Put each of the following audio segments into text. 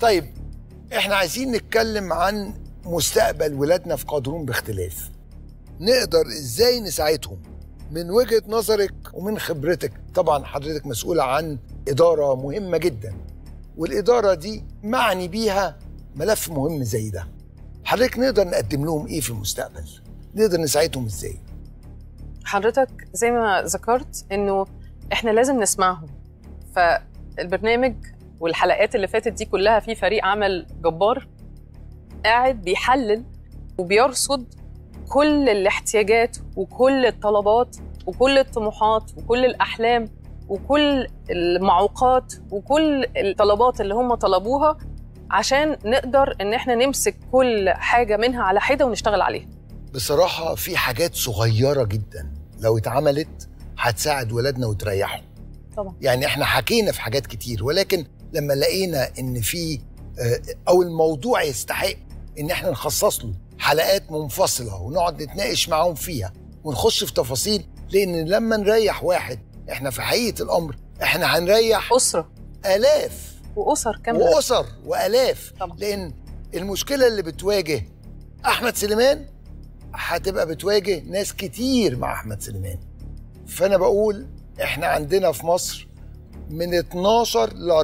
طيب احنا عايزين نتكلم عن مستقبل ولادنا في قادرون باختلاف نقدر ازاي نساعدهم من وجهة نظرك ومن خبرتك طبعا حضرتك مسؤولة عن إدارة مهمة جدا والإدارة دي معني بيها ملف مهم زي ده حضرتك نقدر نقدم لهم ايه في المستقبل نقدر نساعدهم ازاي حضرتك زي ما ذكرت انه احنا لازم نسمعهم فالبرنامج والحلقات اللي فاتت دي كلها في فريق عمل جبار قاعد بيحلل وبيرصد كل الاحتياجات وكل الطلبات وكل الطموحات وكل الاحلام وكل المعوقات وكل الطلبات اللي هم طلبوها عشان نقدر ان احنا نمسك كل حاجه منها على حده ونشتغل عليها بصراحة في حاجات صغيرة جدا لو اتعملت هتساعد ولادنا وتريحهم طبعا يعني احنا حكينا في حاجات كتير ولكن لما لقينا ان في آه، او الموضوع يستحق ان احنا نخصص له حلقات منفصلة ونقعد نتناقش معاهم فيها ونخش في تفاصيل لان لما نريح واحد احنا في حقيقة الامر احنا هنريح اسره الاف واسر كامله واسر والاف طبعا. لان المشكله اللي بتواجه احمد سليمان هتبقى بتواجه ناس كتير مع احمد سليمان فانا بقول احنا عندنا في مصر من 12 ل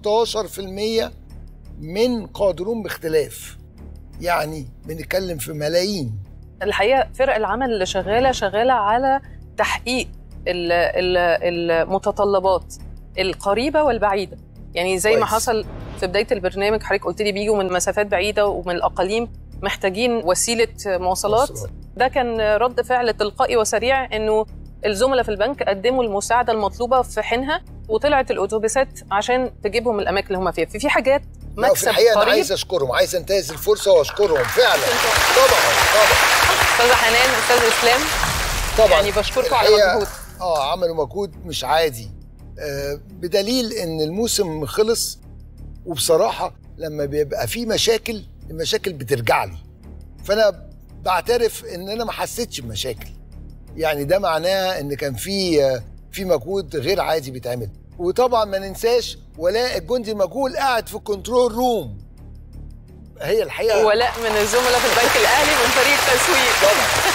14% من قادرون باختلاف يعني بنتكلم في ملايين الحقيقه فرق العمل اللي شغاله شغاله على تحقيق ال- ال- المتطلبات القريبه والبعيده يعني زي ما كويس. حصل في بدايه البرنامج حضرتك قلت لي بيجوا من مسافات بعيده ومن الاقاليم محتاجين وسيله مواصلات مواصلات. ده كان رد فعل تلقائي وسريع انه الزملاء في البنك قدموا المساعده المطلوبه في حينها وطلعت الاتوبيسات عشان تجيبهم الاماكن اللي هم فيها في في حاجات لا، في مكسب الحقيقه انا قريب عايز اشكرهم عايز انتهز الفرصه واشكرهم فعلا طبعا طبعا استاذه حنان استاذ اسلام طبعا يعني بشكركم على الحقيقة المجهود. اه عملوا مجهود مش عادي آه بدليل ان الموسم خلص وبصراحه لما بيبقى في مشاكل المشاكل بترجع لي فانا بعترف ان انا ما حسيتش بمشاكل يعني ده معناه ان كان في آه، في مجهود غير عادي بيتعمل وطبعا ما ننساش ولاء الجندي المجهول قاعد في الكنترول روم هي الحقيقه ولاء من الزملاء في البنك الاهلي من فريق التسويق طبعا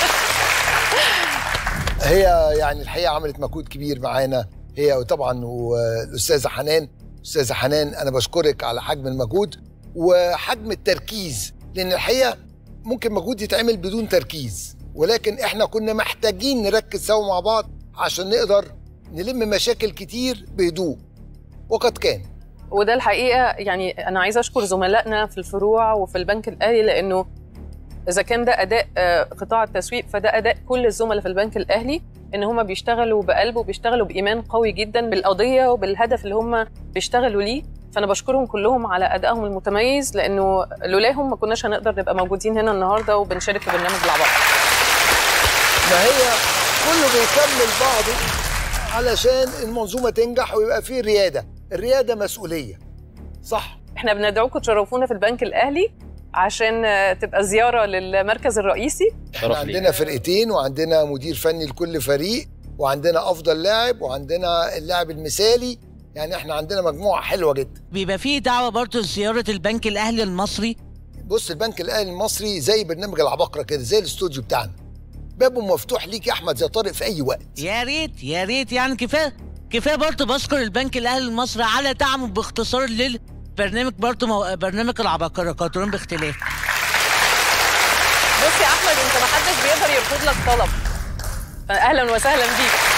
هي يعني الحقيقه عملت مجهود كبير معانا هي وطبعا والاستاذه حنان استاذه حنان انا بشكرك على حجم المجهود وحجم التركيز لان الحقيقه ممكن مجهود يتعمل بدون تركيز ولكن احنا كنا محتاجين نركز سوا مع بعض عشان نقدر نلم مشاكل كتير بهدوء وقد كان وده الحقيقه يعني انا عايزه اشكر زملائنا في الفروع وفي البنك الاهلي لانه اذا كان ده اداء آه، قطاع التسويق فده اداء كل الزملاء في البنك الاهلي ان هم بيشتغلوا بقلب وبيشتغلوا بايمان قوي جدا بالقضيه وبالهدف اللي هم بيشتغلوا ليه فانا بشكرهم كلهم على ادائهم المتميز لانه لولاهم ما كناش هنقدر نبقى موجودين هنا النهارده وبنشارك في برنامج العباقرة ما هي كله بيكمل بعضه علشان المنظومه تنجح ويبقى فيه رياده الرياده مسؤوليه صح احنا بندعوكم تشرفونا في البنك الاهلي عشان آه، تبقى زياره للمركز الرئيسي احنا شرف عندنا فرقتين وعندنا مدير فني لكل فريق وعندنا افضل لاعب وعندنا اللاعب المثالي يعني احنا عندنا مجموعه حلوه جدا بيبقى فيه دعوة برضه لزيارة البنك الأهلي المصري بص البنك الاهلي المصري زي برنامج العباقره كده زي الاستوديو بتاعنا بابه مفتوح ليك يا احمد يا طارق في اي وقت يا ريت يا ريت يعني كفاية كفاية برضه بشكر البنك الأهلي المصري على دعمه باختصار للبرنامج برضه مو... برنامج العباقرة قادرون باختلاف بص يا احمد انت ما حدش بيقدر يرفض لك طلب اهلا وسهلا بيك